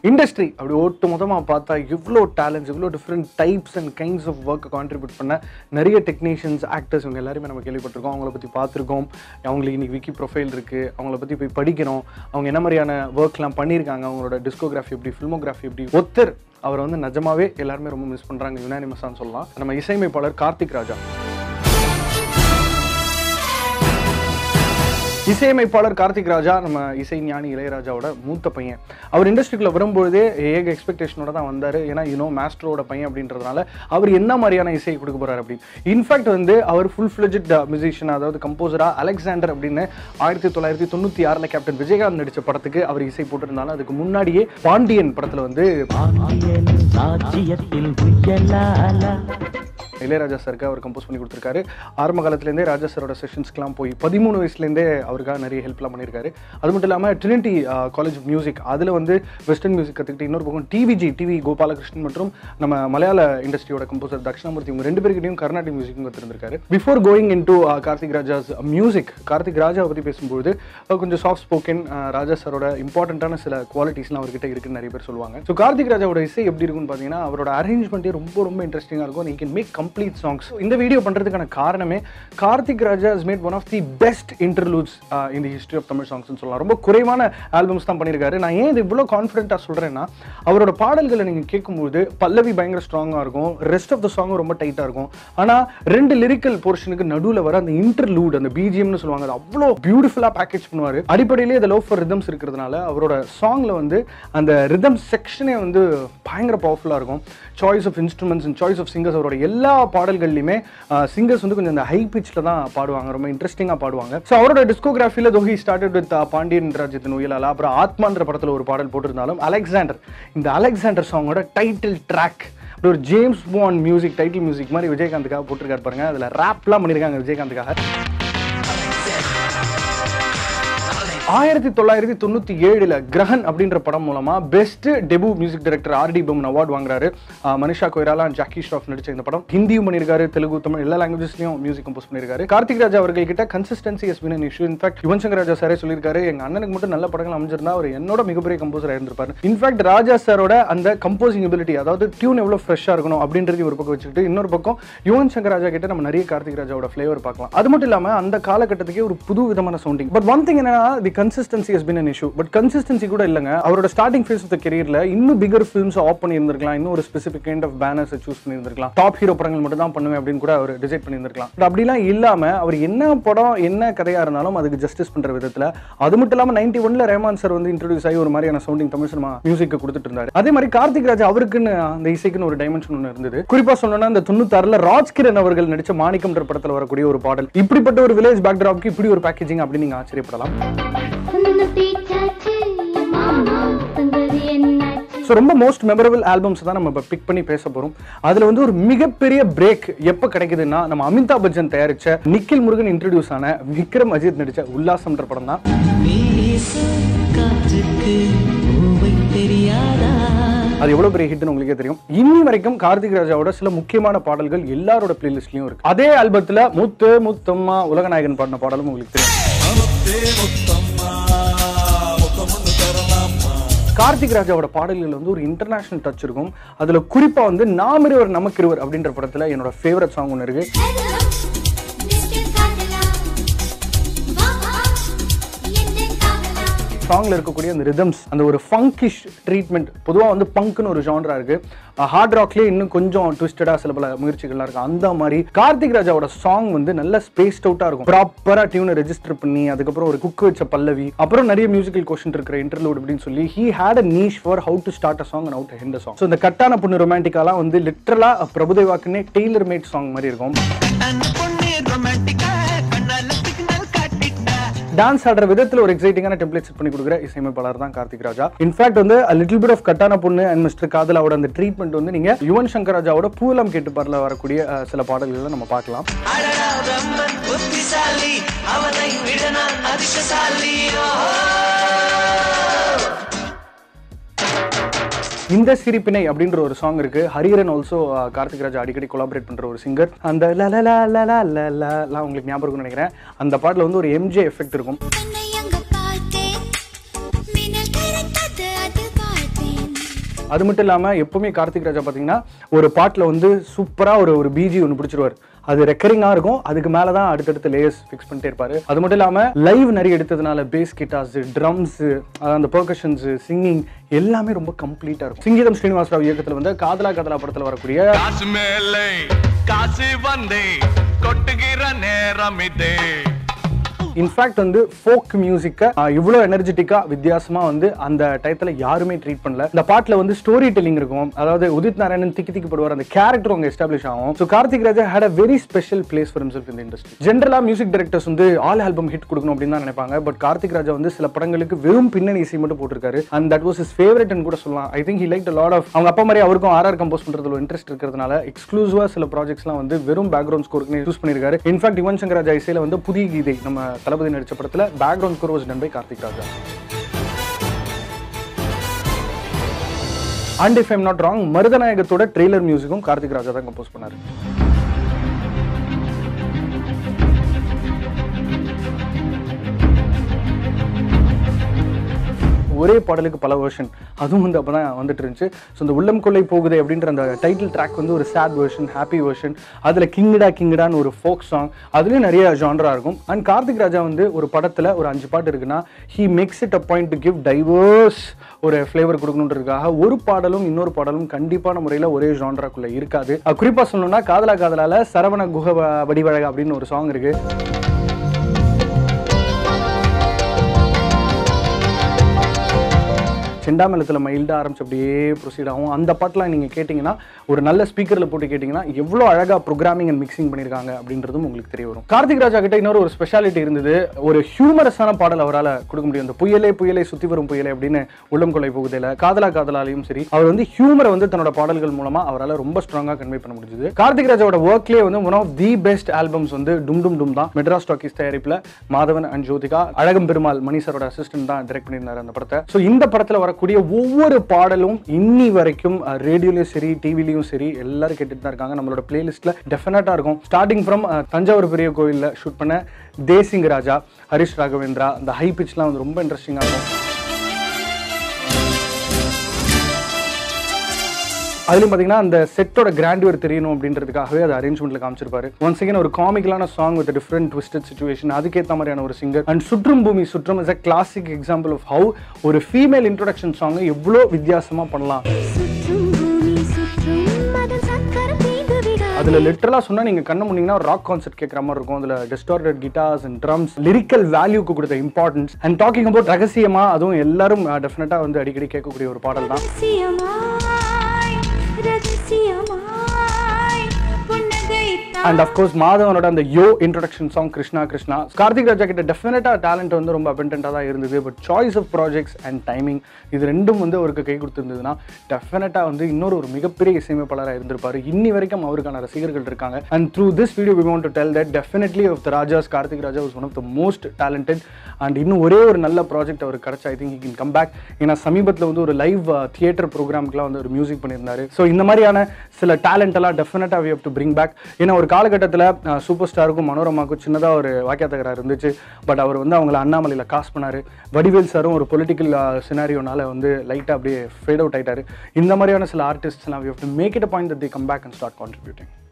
industry அப்படி ஒட்டு மொத்தமாக பார்த்தா இவ்வளோ டேலண்ட்ஸ் இவ்வளோ different types and kinds of work contribute பண்ண நிறைய டெக்னீஷியன்ஸ் ஆக்டர்ஸ் இவங்க எல்லாருமே நம்ம கேள்விப்பட்டிருக்கோம் அவங்கள பற்றி பார்த்துருக்கோம் அவங்களுக்கு இன்னைக்கு விக்கி ப்ரொஃபைல் இருக்குது அவங்கள பற்றி போய் படிக்கணும் அவங்க என்ன மாதிரியான ஒர்க்லாம் பண்ணியிருக்காங்க அவங்களோட டிஸ்கோகிராஃபி எப்படி ஃபில்மோகிராஃபி எப்படி ஒருத்தர் அவரை வந்து நிஜமாவே எல்லாருமே ரொம்ப மிஸ் பண்ணுறாங்க யுனானிமஸான்னு சொல்லலாம் நம்ம இசையமைப்பாளர் கார்த்திக் ராஜா இசையமைப்பாளர் கார்த்திக் ராஜா நம்ம இசை ஞானி இளையராஜாவோட மூத்த பையன் அவர் இண்டஸ்ட்ரிக்குள்ள வரும்பொழுதே ஏக எக்ஸ்பெக்டேஷனோட தான் வந்தார் ஏன்னா யூனோ மாஸ்டரோட பையன் அப்படின்றதுனால அவர் என்ன மாதிரியான இசை கொடுக்க போறாரு அப்படின்னு இன்ஃபேக்ட் வந்து அவர் ஃபுல் ஃபிளஜட் மியூசிஷியன் அதாவது கம்போசரா அலெக்சாண்டர் அப்படின்னு ஆயிரத்தி தொள்ளாயிரத்தி தொண்ணூற்றி ஆறில் கேப்டன் விஜயகாந்த் நடித்த படத்துக்கு அவர் இசை போட்டிருந்தாலும் அதுக்கு முன்னாடியே பாண்டியன் படத்தில் வந்து பாண்டியன் ராஜ்யத்தில் உயலாலா இளையராஜா சருக்கு அவர் கம்போஸ் பண்ணி கொடுத்துருக்காரு ஆரம்ப காலத்துலேருந்தே ராஜா சரோட செஷன்ஸ்க்குலாம் போய் பதிமூணு வயசுலேருந்தே அவருக்காக நிறைய ஹெல்ப்லாம் பண்ணியிருக்காரு அது மட்டும் இல்லாமல் ட்ரினிட்டி காலேஜ் ஆஃப் மியூசிக் அதில் வந்து வெஸ்டர்ன் மியூசிக் கற்றுக்கிட்டு இன்னொரு பக்கம் டிவிஜி டிவி கோபாலகிருஷ்ணன் மற்றும் நம்ம மலையாள இண்டஸ்ட்ரியோட கம்போசர் தக்ஷணாமூர்த்தி இவங்க ரெண்டு பேருக்கிட்டையும் கர்நாடிக் மியூசிக்கும் கற்றுருக்காரு before going into Karthik Raja's music Karthik ராஜாவை பற்றி பேசும்போது அஹ், கொஞ்சம் சாஃப்ட் ஸ்போக்கன் ராஜா சரோட இம்பார்ட்டண்ட்டான சில குவாலிட்டிஸ்லாம் அவர்கிட்ட இருக்குன்னு நிறைய பேர் சொல்லுவாங்க ஸோ கார்த்திக் ராஜாவோட இசை எப்படி இருக்குன்னு பார்த்தீங்கன்னா அவரோட அரேஞ்ச்மெண்ட்டே ரொம்ப ரொம்ப இன்ட்ரெஸ்டிங்காக இருக்கும் நீ கேன் மேக் கம்ப்ளீட் சாங்ஸ் இந்த வீடியோ பண்ணுறதுக்கான காரணமே Karthik Raja is made one of the best interludes in the history of Tamil சாங்ஸ்னு சொல்லலாம் ரொம்ப குறைவான ஆல்பம்ஸ் தான் பண்ணியிருக்காரு நான் ஏன் இது இவ்வளோ கான்ஃபிடென்ட்டாக சொல்கிறேன்னா அவரோட பாடல்களை நீங்கள் கேட்கும்போது பல்லவி பயங்கர ஸ்ட்ராங்காக இருக்கும் ரெஸ்ட் ஆஃப் த சாங் ரொம்ப டைட்டாக இருக்கும் ஆனால் ரெண்டு லிரிக்கல் போர்ஷனுக்கு நடுவில் வர அந்த இன்டர்லூட் அந்த பிஜிஎம்னு சொல்லுவாங்க அது அவ்வளோ பியூட்டிஃபுல்லாக பேக்கேஜ் பண்ணுவார் அடிப்படையிலேயே இந்த லவ் ஃபார் ரிதம்ஸ் இருக்கிறதுனால அவரோட சாங்கில் வந்து அந்த ரிதம் செக்ஷனே வந்து பயங்கர பவர்ஃபுல்லாக இருக்கும் choice of instruments and choice of singers அவரோட எல்லா பாடல்கள்லையுமே சிங்கர்ஸ் வந்து கொஞ்சம் அந்த ஹை பிச்சில் தான் பாடுவாங்க ரொம்ப இன்ட்ரெஸ்டிங்காக பாடுவாங்க ஸோ அவரோட டிஸ்கோகிராஃபியில் தோஹி ஸ்டார்டட் வித் பாண்டியன் ராஜ்யத்தின் உயலாலா அப்புறம் ஆத்மான்ற படத்தில் ஒரு பாடல் போட்டிருந்தாலும் அலெக்சாண்டர் இந்த அலெக்சாண்டர் சாங்கோட டைட்டில் ட்ராக் ஒரு James Bond music title music மாதிரி விஜயகாந்துக்காக போட்டிருக்காரு பாருங்க அதில் ரேப்லாம் பண்ணியிருக்காங்க விஜயகாந்துக்காக ஆயிரத்தி தொள்ளாயிரத்தி தொண்ணூற்றி ஏழில் கிரகன் அப்படின்ற படம் மூலமா best debut music director R D Burman award வாங்குறாரு ஆஹ் மனிஷா கொய்ராலா and ஜாக்கி ஷ்ராஃப் நடிச்ச இந்த படம் ஹிந்தியும் பண்ணியிருக்காரு தெலுங்கு தமிழ் எல்லா லாங்குவேஜஸ்லையும் மியூசிக் கம்போஸ் பண்ணியிருக்காரு கார்த்திக் ராஜா அவர்கள் கிட்ட consistency is been issue in fact Yuvan Shankar Raja சாரே சொல்லியிருக்காரு எங்க அண்ணனுக்கு மட்டும் நல்ல படங்கள் அமைஞ்சிருந்தா அவர் என்னோட மிகப்பெரிய கம்போசர் இருந்திருப்பாரு இன்ஃபேக்ட் ராஜா சாரோட அந்த கம்போசிங் எபிலிட்டி அதாவது டியூன் எவ்வளோ ஃப்ரெஷ்ஷாக இருக்கணும் அப்படின்றது ஒரு பக்கம் வச்சுக்கிட்டு இன்னொரு பக்கம் யுவன் சங்கர் ராஜா கிட்ட நம்ம நிறைய கார்த்திக் ராஜாவோட ஃப்ளேவர் பார்க்கலாம் அது மட்டும் இல்லாமல் அந்த காலகட்டத்துக்கே ஒரு புது விதமான சவுண்டிங் பட் ஒன் திங் என்னன்னா the consistency has been an issue but consistency கூட இல்லைங்க அவரோட ஸ்டார்டிங் ஃபேஸ் ஆஃப் த கெரியர்ல இன்னும் பிகர் ஃபிலிம்ஸ் ஆப் பண்ணி இருந்திருக்கலாம் இன்னும் ஒரு specific kind of banners choose பண்ணி இருந்திருக்கலாம் டாப் ஹீரோ படங்கள் மட்டும் தான் பண்ணுவேன் அப்படின்னு கூட அவர் டிசைட் பண்ணி இருந்திருக்கலாம் பட் அப்படிலாம் இல்லாம அவர் என்ன படம் என்ன கதையா இருந்தாலும் அதுக்கு ஜஸ்டிஸ் பண்ற விதத்துல அது மட்டும் இல்லாம நைன்டி ஒன்ல ரேமான் சார் வந்து இன்ட்ரோடியூஸ் ஆகி ஒரு மாதிரியான சவுண்டிங் தமிழ் சினிமா மியூசிக் கொடுத்துட்டு இருந்தாரு அதே மாதிரி கார்த்திக் ராஜ் அவருக்குன்னு அந்த இசைக்குன்னு ஒரு டைமென்ஷன் ஒன்று இருந்தது குறிப்பா சொல்லணும்னா இந்த தொண்ணூத்தாறுல ராஜ்கிரண் அவர்கள் நடிச்ச மாணிக்கம்ன்ற படத்துல வரக்கூடிய ஒரு பாடல் இப்படிப்பட்ட ஒரு வில்லேஜ் பேக்ராப்க்கு இப்படி ஒரு பேக்கேஜிங் அப்படின்னு நீங்க ஆச்சரியப்படலாம் சுண்ணத்தி சாச்சு மாமா சங்கதி என்னாச்சு ஸோ ரொம்ப மோஸ்ட் மெமரபிள் ஆல்பம்ஸ் தான் நம்ம இப்போ பிக் பண்ணி பேச போகிறோம் அதில் வந்து ஒரு மிகப்பெரிய பிரேக் எப்போ கிடைக்குதுன்னா நம்ம அமிதாப் பச்சன் தயாரித்த நிக்கில் முருகன் இன்ட்ரடியூஸ் ஆன விக்ரம் அஜித் நடித்த உல்லாசம்ன்ற படம் தான் வீசும் காற்றுக்கு பூவை தெரியாதா அது எவ்வளவு பெரிய ஹிட்னு உங்களுக்கே தெரியும் இன்னி வரைக்கும் கார்த்திக் ராஜாவோட சில முக்கியமான பாடல்கள் எல்லாரோட பிளேலிஸ்ட்லயும் இருக்கு அதே ஆல்பத்துல முத்து முத்தம்மா உலகநாயகன் பாடின பாடலும் உங்களுக்கு தெரியும் கார்த்திக் ராஜாவோட பாடல்கள் வந்து ஒரு இன்டர்நேஷனல் டச் இருக்கும் அதுல குறிப்பா வந்து நாம் இருவர் நமக்கு இருவர் அப்படின்ற படத்துல என்னோட ஃபேவரட் சாங் ஒன்று இருக்கு ஹலோ மிஸ்டர் காதலா வா வா என்ன காதலா சாங்ல இருக்கக்கூடிய அந்த ரிதம்ஸ் அந்த ஒரு ஃபங்கிஷ் ட்ரீட்மெண்ட் பொதுவாக வந்து பங்க்னு ஒரு ஜான்ரா இருக்கு ஹார்ட் ராக்லேயே இன்னும் கொஞ்சம் ட்விஸ்டடா சில பல முயற்சிகள்லாம் இருக்கு அந்த மாதிரி கார்த்திக் ராஜாவோட சாங் வந்து நல்ல ஸ்பேஸ்ட் அவுட்டா இருக்கும் ப்ராப்பரா டியூனை ரெஜிஸ்டர் பண்ணி அதுக்கப்புறம் ஒரு குக் வச்ச பல்லவி அப்புறம் நிறைய மியூசிக்கல் கொஸ்டின் இருக்கிற இன்டர்லூட் அப்படின்னு சொல்லி he had a niche for how to start a song and how to end song so இந்த கட்டான பொண்ணு ரொமான்டிக்காலாம் வந்து லிட்டரலா பிரபுதேவாக்குன்னே டெய்லர் மேட் சாங் மாதிரி இருக்கும் அந்த பொண்ணு ரொமான்டிக்கா கண்ணால சிக்னல் காட்டிட்டா டான்ஸ் ஆடுற விதத்துல ஒரு எக்ஸைட்டிங்கான டெம்ப்ளேட் செட் பண்ணி கொடுக்குற இசையமைப்பாளர் தான் கார்த்திக் ராஜா இன்ஃபேக்ட் வந்து லிட்டில் பிட் ஆஃப் கட்டான பொண்ணு அண்ட் மிஸ்டர் காதலாவோட அந்த ட்ரீட்மெண்ட் வந்து நீங்க யுவன் சங்கர் ராஜாவோட பூலம் கேட்டு பாடல வரக்கூடிய அஹ், சில பாடல்களை நம்ம பார்க்கலாம் அடடா பிரம்மன் புத்திசாலி அவனை விட நான் அதிர்ஷ்டசாலி இந்த சிரிப்பினை அப்படின்ற ஒரு சாங் இருக்கு ஹரிஹரன் ஆல்சோ கார்த்திக் ராஜா அடிக்கடி கொலாபரேட் பண்ற ஒரு சிங்கர் அந்த ல ல ல ல ல ல ல லாம் உங்களுக்கு ஞாபகம் இருக்கும்னு நினைக்கிறேன் அந்த பாட்டுல வந்து ஒரு எம்ஜே எஃபெக்ட் இருக்கும் உன்னை அங்கு பார்த்தேன் மின்னல் கரைத்தது அது பார்த்தேன் அது மட்டும் இல்லாமல் எப்பவுமே கார்த்திக் ராஜா பார்த்தீங்கன்னா ஒரு பாட்டில் வந்து சூப்பராக ஒரு ஒரு பிஜி ஒன்று பிடிச்சிருவார் அது ரெக்கரிங்காக இருக்கும் அதுக்கு மேலே தான் அடுத்தடுத்த லேயர்ஸ் ஃபிக்ஸ் பண்ணிட்டே இருப்பாரு அது மட்டும் இல்லாமல் லைவ் நிறைய எடுத்ததுனால பேஸ் கிட்டாஸ் ட்ரம்ஸ் அந்த பர்கஷன்ஸ் சிங்கிங் எல்லாமே ரொம்ப கம்ப்ளீட்டாக இருக்கும் சிங்கீதம் ஸ்ரீனிவாஸ் ராவ் இயக்கத்தில் வந்து காதலா காதலா படத்தில் வரக்கூடிய காசு மேலே காசு வந்தே கொட்டுகிற நேரம் இதே இன்ஃபேக்ட் வந்து ஃபோக் மியூசிக்கை இவ்வளோ எனர்ஜெட்டிக்காக வித்தியாசமாக வந்து அந்த டயத்தில் யாருமே ட்ரீட் பண்ணல இந்த பாட்டில் வந்து ஸ்டோரி டெல்லிங் இருக்கும் அதாவது உதித் நாராயணன் திக்கி திக்கி போடுவார் அந்த கேரக்டர் அங்கே எஸ்டாப்ளிஷ் ஆகும் so Karthik Raja had a very special place for himself in the industry ஜென்ரலாக மியூசிக் டைரக்டர்ஸ் வந்து ஆல் ஆல்பம் ஹிட் கொடுக்கணும் அப்படின்னு தான் நினைப்பாங்க பட் கார்த்திக் ராஜா வந்து சில படங்களுக்கு வெறும் பின்னணி இசை மட்டும் போட்டிருக்காரு and that was his favourite கூட சொல்லலாம் I think he like lot of அவங்க அப்பா மாதிரி அவருக்கும் ஆர்ஆர் கம்போஸ் பண்ணுறதுல இன்ட்ரெஸ்ட் இருக்கிறதுனால எக்ஸ்க்ளூசிவாக சில ப்ராஜெக்ட்ஸ்லாம் வந்து வெறும் பேக்ரவுண்ட் ஸ்கோருக்கு யூஸ் பண்ணியிருக்காரு இன்ஃபேக்ட் யுவன் சங்கர் ராஜா இசையில் வந்து புதிய கீதை நம்ம தளபதி நடிச்ச படத்தில் background score was done by Karthik Raja and if I'm not wrong மருதநாயகத்தோட ட்ரெய்லர் மியூசிக்கும் கார்த்திக் ராஜா தான் கம்போஸ் பண்ணாரு ஒரே பாடலுக்கு பல வெர்ஷன் அதுவும் வந்து அப்போ தான் வந்துட்டு இருந்துச்சு ஸோ இந்த உள்ளம் கொள்ளை போகுது அப்படின்ற அந்த டைட்டில் ட்ராக் வந்து ஒரு சேட் வெர்ஷன் ஹாப்பி வெர்ஷன் அதில் கிங்கடா கிங்கடான்னு ஒரு ஃபோக் சாங் அதுலேயும் நிறைய ஜான்ரா இருக்கும் அண்ட் கார்த்திக் ராஜா வந்து ஒரு படத்தில் ஒரு அஞ்சு பாட்டு இருக்குன்னா he makes it a point to give diverse ஒரு ஃப்ளேவர் கொடுக்கணுன்றதுக்காக ஒரு பாடலும் இன்னொரு பாடலும் கண்டிப்பான முறையில் ஒரே ஜான்ராக்குள்ளே இருக்காது குறிப்பாக சொல்லணும்னா காதலா காதலால சரவண குஹ வ- வடிவழக அப்படின்னு ஒரு சாங் இருக்கு செண்டாமலத்தில் மைல்டாக ஆரம்பிச்சு அப்படியே ப்ரொசீட் ஆகும் அந்த பாட்டெலாம் நீங்கள் கேட்டிங்கன்னா ஒரு நல்ல ஸ்பீக்கரில் போட்டு கேட்டிங்கன்னா எவ்வளோ அழகாக ப்ரோக்ராமிங் அண்ட் மிக்சிங் பண்ணியிருக்காங்க அப்படின்றதும் உங்களுக்கு தெரிய வரும் கார்த்திக் ராஜா கிட்ட இன்னொரு ஒரு ஸ்பெஷாலிட்டி இருந்தது ஒரு ஹியூமரஸான பாடல் அவரால் கொடுக்க முடியும் அந்த புயலே புயலே சுற்றி வரும் புயலே அப்படின்னு உள்ளம் கொள்ளை போகுதில் காதலா காதலாலையும் சரி அவர் வந்து ஹியூமரை வந்து தன்னோட பாடல்கள் மூலமாக அவரால் ரொம்ப ஸ்ட்ராங்காக கன்வே பண்ண முடிஞ்சது கார்த்திக் ராஜாவோட ஒர்க்லேயே வந்து one of the best albums வந்து டும் டும் டும் தான் மெட்ராஸ் டாக்கிஸ் தயாரிப்பில் மாதவன் அண்ட் ஜோதிகா அழகம் பெருமாள் மணி சாரோட அசிஸ்டன்ட் தான் டைரக்ட் பண்ணியிருந்தாரு அந்த படத்தை ஸோ இந்த படத்தில் வரக்கூடிய ஒவ்வொரு பாடலும் இன்னி வரைக்கும் ரேடியோலையும் சரி டிவிலையும் சரி எல்லாரும் கேட்டுட்டு தான் இருக்காங்க நம்மளோட பிளேலிஸ்ட்டில் டெஃபினட்டாக இருக்கும் ஸ்டார்டிங் ஃப்ரம் தஞ்சாவூர் பெரிய கோயிலில் ஷூட் பண்ண தேசிங் ராஜா ஹரிஷ் ராகவேந்திரா அந்த ஹை பிச்லாம் வந்து ரொம்ப இன்ட்ரெஸ்டிங்காக இருக்கும் அதுலயும் பாத்தீங்கன்னா அந்த செட்டோட கிராண்டியூர் தெரியணும் அப்படின்றதுக்காகவே அது அரேஞ்ச்மெண்ட்ல காமிச்சிருப்பாரு ஒன்ஸ் again ஒரு காமிக்கலான song with different twisted situation அதுக்கேற்ற மாதிரியான ஒரு சிங்கர் அண்ட் சுற்றும் பூமி சுற்றும் is a classic example of how ஒரு ஃபீமேல் இன்ட்ரோடக்ஷன் சாங் எவ்வளோ வித்தியாசமா பண்ணலாம் சுற்றும் பூமி சுற்றும் அதில் சக்கரம் தீந்து விடாது அதுல லிட்டரலா சொன்னா நீங்க கண்ண முன்னீங்கன்னா ராக் கான்சர்ட் கேட்குற மாதிரி இருக்கும் அதுல distorted guitars and drums lyrical வேல்யூக்கு கொடுத்த இம்பார்ட்டன்ஸ் அண்ட் டாக்கிங் அபவுட் ரகசியமா அதுவும் எல்லாரும் டெஃபினட்டா வந்து அடிக்கடி கேட்கக்கூடிய ஒரு பாடல் தான் ரகசியமாய் ரகசியமாய் புன்னகைத்தான் அண்ட் அஃப்கோர்ஸ் மாதவனோட அந்த யோ இன்ட்ரடக்ஷன் சாங் கிருஷ்ணா கிருஷ்ணா கார்த்திக் ராஜா கிட்ட டெஃபினட்டாக டேலண்ட் வந்து ரொம்ப அபெண்டண்டாக தான் இருந்தது but choice of projects and timing இது ரெண்டும் வந்து அவருக்கு கை கொடுத்துருந்ததுன்னா டெஃபினட்டாக வந்து இன்னொரு ஒரு மிகப்பெரிய இசையமைப்பாளராக இருந்திருப்பாரு இன்னி வரைக்கும் அவருக்கான ரசிகர்கள் இருக்காங்க and through this video we want to tell that definitely of the Rajas Karthik Raja was one of the most talented and இன்னும் ஒரே ஒரு நல்ல ப்ராஜெக்ட் அவருக்கு கிடைச்சா I think can come back ஏன்னா சமீபத்தில் வந்து ஒரு லைவ் தியேட்டர் ப்ரோக்ராம்க்குலாம் வந்து ஒரு மியூசிக் பண்ணியிருந்தாரு ஸோ இந்த மாதிரியான சில டேலண்ட் எல்லாம் டெஃபினட்டாக we have to bring back ஏன்னா ஒரு காலகட்டத்தில் சூப்பர் ஸ்டாருக்கும் மனோரமாவுக்கும் சின்னதாக ஒரு வாக்கிய தகராறு இருந்துச்சு பட் அவர் வந்து அவங்கள அண்ணாமலையில் காசு பண்ணாரு வடிவேல் சாரும் ஒரு பொலிட்டிக்கல் சினாரியோனால வந்து லைட்டாக அப்படியே ஃபேட் அவுட் ஆயிட்டாரு இந்த மாதிரியான சில ஆர்டிஸ்ட்லாம் we have to make it a point that they come back and start contributing